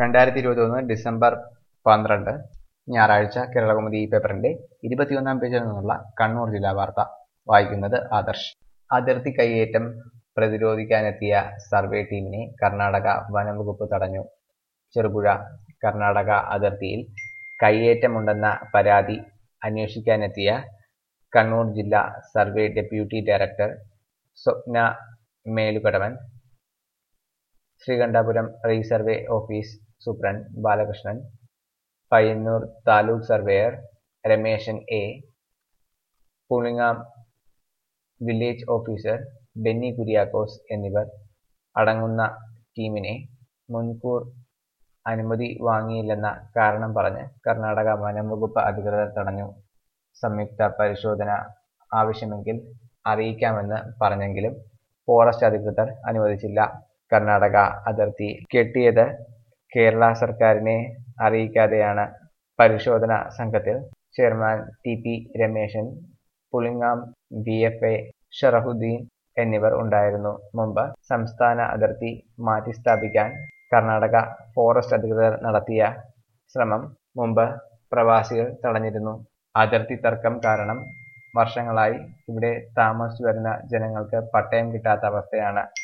രണ്ടായിരത്തി ഇരുപത്തൊന്ന് ഡിസംബർ പന്ത്രണ്ട് ഞായറാഴ്ച കേരളകൗമുദി ഈ പേപ്പറിന്റെ ഇരുപത്തിയൊന്നാം പേജിൽ നിന്നുള്ള കണ്ണൂർ ജില്ലാ വാർത്ത വായിക്കുന്നത് ആദർശ് അതിർത്തി കയ്യേറ്റം പ്രതിരോധിക്കാനെത്തിയ സർവേ ടീമിനെ കർണാടക വനംവകുപ്പ് തടഞ്ഞു ചെറുപുഴ കർണാടക അതിർത്തിയിൽ കയ്യേറ്റമുണ്ടെന്ന പരാതി അന്വേഷിക്കാനെത്തിയ കണ്ണൂർ ജില്ലാ survey deputy director Swapna Melukadavan Sreekandapuram resurvey office superintendent Balakrishnan Payyannur taluk surveyor Rameshan A Pulingome village officer Benny Kuriakose എന്നിവർ അടങ്ങുന്ന ടീമിനെ മുൻകൂർ അനുമതി വാങ്ങിയില്ലെന്ന കാരണം പറഞ്ഞ് കർണാടക വനം വകുപ്പ് അധികൃതർ തടഞ്ഞു സംയുക്ത പരിശോധന ആവശ്യമെങ്കിൽ അറിയിക്കാമെന്ന് പറഞ്ഞെങ്കിലും ഫോറസ്റ്റ് അധികൃതർ അനുവദിച്ചില്ല കർണാടക അതിർത്തി കെട്ടിയത് കേരള സർക്കാരിനെ അറിയിക്കാതെയാണ് പരിശോധന സംഘത്തിൽ chairman T P Rameshan Pulingome V F A Sharafudheen എന്നിവർ ഉണ്ടായിരുന്നു മുമ്പ് സംസ്ഥാന അതിർത്തി മാറ്റിസ്ഥാപിക്കാൻ കർണാടക ഫോറസ്റ്റ് അധികൃതർ നടത്തിയ ശ്രമം മുമ്പ് പ്രവാസികൾ തടഞ്ഞിരുന്നു അതിർത്തി തർക്കം കാരണം വർഷങ്ങളായി ഇവിടെ താമസിച്ചു വരുന്ന ജനങ്ങൾക്ക് പട്ടയം കിട്ടാത്ത അവസ്ഥയാണ്